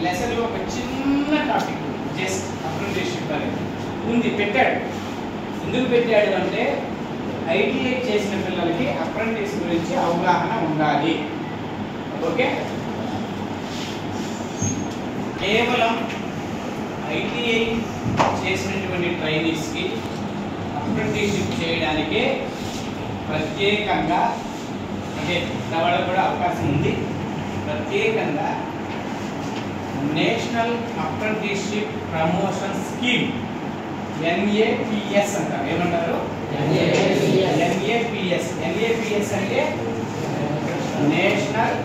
lesson ఒక చిన్న topic just apprenticeship అనేది ఉంది పెట్టాడు ఎందుకు పెట్టాడు అంటే ఐటీఐ చేసిన పిల్లలకి అప్రెంటిస్ గురించి అవగాహన ఉండాలి ఓకే కేవలం ఐటీఐ చేసినటువంటి ట్రైనీస్కి అప్రెంటిస్షిప్ చేయడానికే ప్రత్యేకంగా అంటే వాళ్ళకు కూడా అవకాశం ఉంది ప్రత్యేకంగా national apprenticeship promotion scheme NAPS అంటారు ఏమంటారు ఎన్ఏపిఎస్ ఎన్ఏపిఎస్ అంటే నేషనల్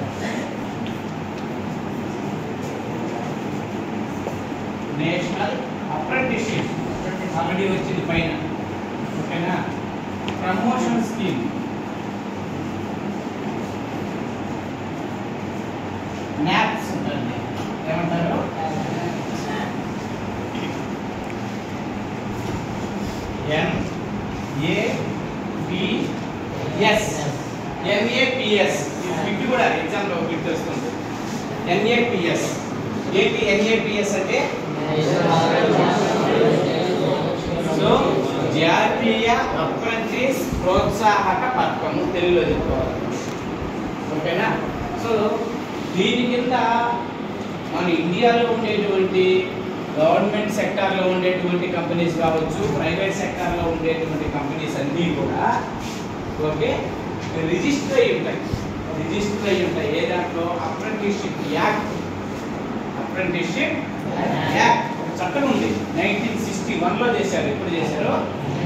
నేషనల్ అప్రెంటిస్షిప్ ఆల్రెడీ వచ్చింది పైన ఓకేనా ప్రమోషన్ స్కీమ్ న్యాప్స్ ఉంటుంది ఏమంటారు N A P S NAPS bit కూడా ఎగ్జామ్లో బిట్ వస్తుంది ఎన్ఏపిఎస్ ఏంటి ఎన్ఏపిఎస్ అంటే సో జాతీయ అప్రెంటిస్ ప్రోత్సాహక పథకము తెలుగులో చెప్పుకోవాలి ఓకేనా సో దీని కింద మన ఇండియాలో ఉండేటువంటి గవర్నమెంట్ సెక్టార్లో ఉండేటువంటి కంపెనీస్ కావచ్చు ప్రైవేట్ సెక్టార్లో ఉండేటువంటి కంపెనీస్ అన్నీ కూడా ఓకే రిజిస్టర్ అయి ఉంటాయి రిజిస్టర్ అయి ఉంటాయి ఏ దాంట్లో అప్రెంటిస్షిప్ యాక్ట్ అప్రెంటిస్షిప్ యాక్ట్ ఒక చట్టం ఉంది నైన్టీన్ సిక్స్టీ వన్లో చేశారు ఎప్పుడు చేశారు